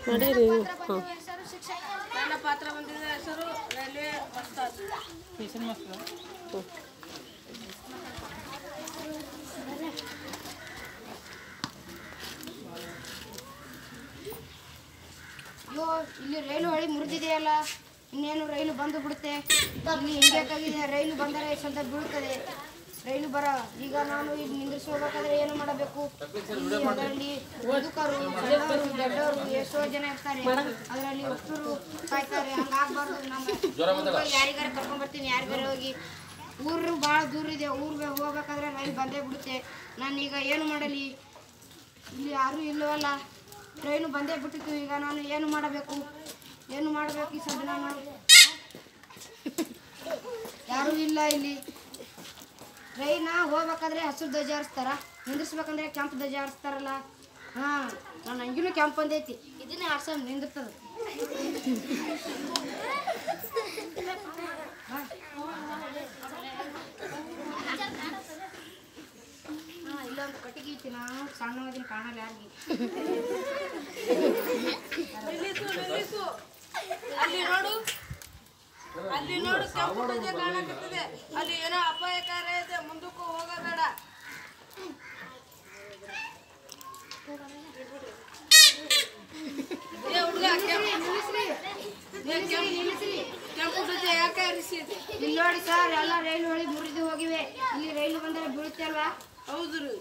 ಮಾಡೀರಿ ಹಾಂ ಹೆಸರು ಶಿಕ್ಷಕ ನನ್ನ ಪಾತ್ರ ಬಂದಿದ್ದ ಹೆಸರು ರೈಲ್ವೆ ಮಸ್ತಾದ್ ಅಯ್ಯೋ ಇಲ್ಲಿ ರೈಲು ಹಳಿ ಮುರಿದಿದೆಯಲ್ಲ ಇನ್ನೇನು ರೈಲು ಬಂದು ಬಿಡುತ್ತೆ ಇಲ್ಲಿ ಹಿಂಗೇಕಾಗಿದೆ ರೈಲು ಬಂದರೆ ಸ್ವಲ್ಪ ಬೀಳುತ್ತದೆ ರೈಲು ಬರ ಈಗ ನಾನು ಇಲ್ಲಿ ನಿಂದ್ರಿಸಿ ಹೋಗ್ಬೇಕಾದ್ರೆ ಏನು ಮಾಡಬೇಕು ಇಲ್ಲಿ ಅದರಲ್ಲಿ ಮುದುಕರು ಸಣ್ಣವರು ದೊಡ್ಡವರು ಎಷ್ಟೋ ಜನ ಇರ್ತಾರೆ ಅದರಲ್ಲಿ ಒಬ್ಬರು ಕಾಯ್ತಾರೆ ಹಂಗಾಗ್ಬಾರ್ದು ನಮ್ಮ ಯಾರಿಗಾರ ಕರ್ಕೊಂಡ್ ಬರ್ತೀನಿ ಯಾರಿಗಾರ ಹೋಗಿ ಊರು ಭಾಳ ದೂರ ಇದೆ ಊರಿಗೆ ಹೋಗ್ಬೇಕಾದ್ರೆ ರೈಲು ಬಂದೇ ಬಿಡುತ್ತೆ ನಾನೀಗ ಏನು ಮಾಡಲಿ ಇಲ್ಲಿ ಯಾರೂ ಇಲ್ಲವಲ್ಲ ಟ್ರೈನು ಬಂದೇ ಬಿಟ್ಟಿತ್ತು ಈಗ ನಾನು ಏನು ಮಾಡಬೇಕು ಏನು ಮಾಡಬೇಕು ಈ ಸದ್ಯ ನಾನು ಯಾರೂ ಇಲ್ಲ ಇಲ್ಲಿ ಟ್ರೈನ ಹೋಗ್ಬೇಕಾದ್ರೆ ಹಸಿರು ಧ್ವಜ ಹಾರಿಸ್ತಾರ ನಿಂದಿರ್ಸ್ಬೇಕಂದ್ರೆ ಕೆಂಪು ಧ್ವಜ ಹಾರಿಸ್ತಾರಲ್ಲ ಹಾಂ ನಾನು ಹಂಗಿನೂ ಕೆಂಪು ಬಂದೈತಿ ಇದನ್ನೇ ಹಾರ್ಸೋದು ನಿಂದಿರ್ತದ ಹಾಂ ಇಲ್ಲೊಂದು ಕಟ್ಟಿಗೆ ಐತಿ ನಾನು ಸಣ್ಣವಾಗಿನ ಕಾಣಲ್ಲ ಯಾರಿಗೆ ನಿಲ್ಲಿಸು ನಿಲ್ಲಿಸು ಅಲ್ಲಿ ನೋಡು ಅಲ್ಲಿ ನೋಡು ಕೆಂಪು ಧ್ವಜ ಕಾಣಕತ್ತಿದೆ ಅಲ್ಲಿ ಏನೋ ಅಪಾಯಕಾರ ಇದೆ ಮುಂದಕ್ಕೂ ಹೋಗಬೇಡ ಏ ಹುಡುಗ ಕೆಂಪು ಕೆಂಪು ಧ್ವಜ ಯಾಕೆ ಹರಿಸಿದೆ ಇಲ್ಲಿ ನೋಡಿ ಸರ್ ಎಲ್ಲ ರೈಲು ಹೊಳಿ ಮುರಿದು ಹೋಗಿವೆ ಇಲ್ಲಿ ರೈಲು ಬಂದರೆ ಬೀಳುತ್ತೆ ಅಲ್ವಾ ಹೌದು ರೀ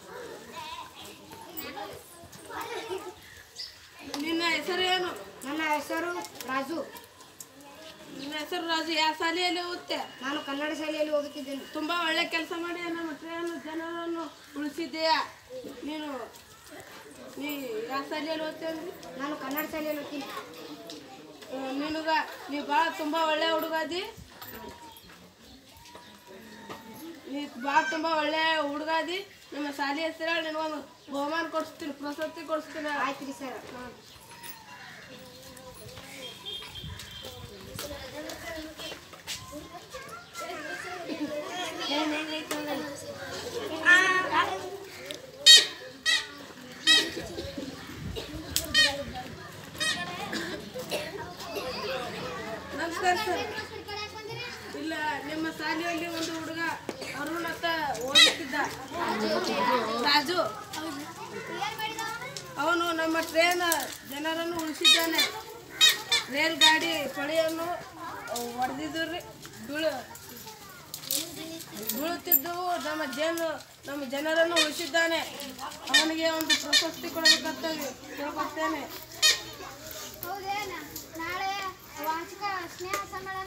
ನಿನ್ನ ಹೆಸರು ಏನು ನನ್ನ ಹೆಸರು ರಾಜು ನಿನ್ನ ಹೆಸರು ರಾಜು ಯಾವ ಶಾಲೆಯಲ್ಲಿ ಓದ್ತೆ ನಾನು ಕನ್ನಡ ಶಾಲೆಯಲ್ಲಿ ಓದುತ್ತಿದ್ದೇನೆ ತುಂಬಾ ಒಳ್ಳೆ ಕೆಲಸ ಮಾಡಿ ನಮ್ಮ ಟ್ರೈನ್ ಜನರನ್ನು ಉಳಿಸಿದೆಯಾ ನೀನು ನೀ ಯಾವ ಶಾಲೆಯಲ್ಲಿ ಓದ್ತೆ ಅಂದ್ರಿ ನಾನು ಕನ್ನಡ ಶಾಲೆಯಲ್ಲಿ ಓದ್ತೀನಿ ಆ, ನಿನಗ ನೀ ಭಾಳ ತುಂಬಾ ಒಳ್ಳೆ ಹುಡುಗ ಅದಿ ನೀ ಭಾಳ ತುಂಬಾ ಒಳ್ಳೆ ಹುಡುಗ ಅದಿ ನಿಮ್ಮ ಶಾಲೆ ಹೆಸರು ಹೇಳಿ ನಿನಗೊಂದು ಬಹುಮಾನ ಕೊಡಿಸ್ತೀನಿ ಪ್ರಶಸ್ತಿ ಕೊಡಿಸ್ತೀನಿ ಆಯ್ತು ರೀ ಸರ್ ನಮಸ್ಕಾರ ಸರ್ ಇಲ್ಲ ನಿಮ್ಮ ಶಾಲೆಯಲ್ಲಿ ಒಂದು ಹುಡುಗ ಅರುಣ್ ಅಂತ ಓದುತ್ತಿದ್ದ ರಾಜು ಅವನು ನಮ್ಮ ಟ್ರೈನ್ ಜನರನ್ನು ಉಳಿಸಿದ್ದಾನೆ ರೇಲ್ ಗಾಡಿ ಪಳಿಯನ್ನು ಹೊಡೆದಿದ್ದು ಬೀಳು ಬೀಳುತ್ತಿದ್ದವು ನಮ್ಮ ಜನ ನಮ್ಮ ಜನರನ್ನು ಉಳಿಸಿದ್ದಾನೆ ಅವನಿಗೆ ಒಂದು ಪ್ರಶಸ್ತಿ ಕೊಡಬೇಕಂತ ಕೇಳ್ಕೊಳ್ತೇನೆ ಹೌದೇನ ನಾಳೆ ವಾರ್ಷಿಕ ಸ್ನೇಹ ಸಮ್ಮೇಳನ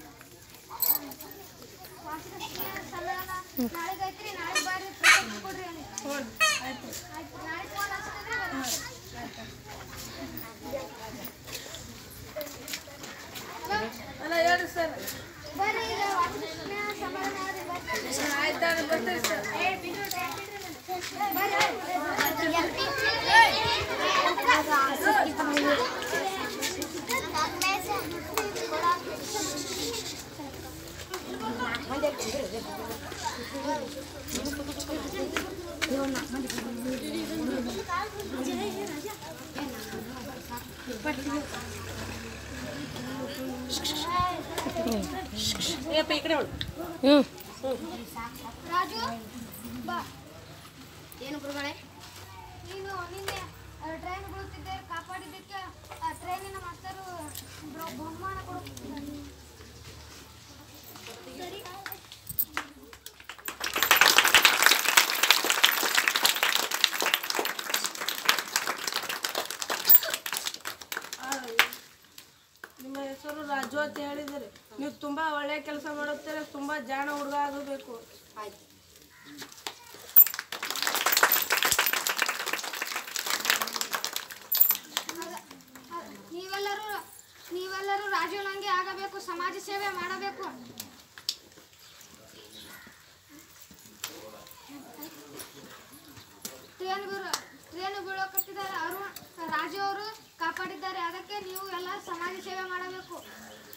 ವಾರ್ಷಿಕ ಸ್ನೇಹ ಸಮ್ಮೇಳನ ನಾಳೆಗೆ ಐತ್ರಿ ನಾಳೆ ಬಾರಿ ಪ್ರಶಸ್ತಿ ಕೊಡ್ರಿ ಅವ್ನಿಗೆ. ಫೋನ್ ಆಯ್ತು ಆಯ್ತು ನಾಳೆ ಫೋನ್ ಹಚ್ಚಿದ್ರೆ ಅಲ್ಲ ಹೇಳಿ ಸರ್ ಬರ್ರಿ ಈಗ ವಾರ್ಷಿಕ ಸ್ನೇಹ ಸಮ್ಮೇಳನ ಆದ್ರೆ ಬರ್ರಿ. ಆಯ್ತು ಬರ್ತೀವಿ ಸರ್ ಏಪ್ಪ ಈ ಕಡೆ ಹೊಡು ಹ್ಞೂ ರಾಜು ಬಾ ಏನು ಗುರುಗಳೇ ನೀನು ನಿನ್ನೆ ಟ್ರೈನ್ ಬೀಳುತ್ತಿದ್ದೆ ಕಾಪಾಡಿದ್ದಕ್ಕೆ ಆ ಟ್ರೈನಿನ ಮಾಸ್ತರು ಬ್ರ- ಬಹುಮಾನ ಕೊಡುತ್ತಿದ್ದಾರೆ ಸರಿ ಆ, ನಿಮ್ಮ ಹೆಸರು ರಾಜು ಅಂತ ಹೇಳಿದರೆ ನೀವು ತುಂಬಾ ಒಳ್ಳೆ ಕೆಲಸ ಮಾಡುತ್ತೀರ ತುಂಬಾ ಜಾಣ ಹುಡುಗ ಆಗಬೇಕು ಆಯ್ತು ಅದ- ಅದ- ನೀವೆಲ್ಲರೂ ನೀವೆಲ್ಲರೂ ರಾಜುನಂಗೆ ಆಗಬೇಕು ಸಮಾಜ ಸೇವೆ ಮಾಡಬೇಕು ಟ್ರೈನ್ ಗುರು ಟ್ರೈನ್ ಬೀಳೋಕಟ್ಟಿದ್ದಾರೆ ಅವರು ರಾಜು ಅವರು ಕಾಪಾಡಿದ್ದಾರೆ ಅದಕ್ಕೆ ನೀವು ಎಲ್ಲ ಸಮಾಜ ಸೇವೆ ಮಾಡಬೇಕು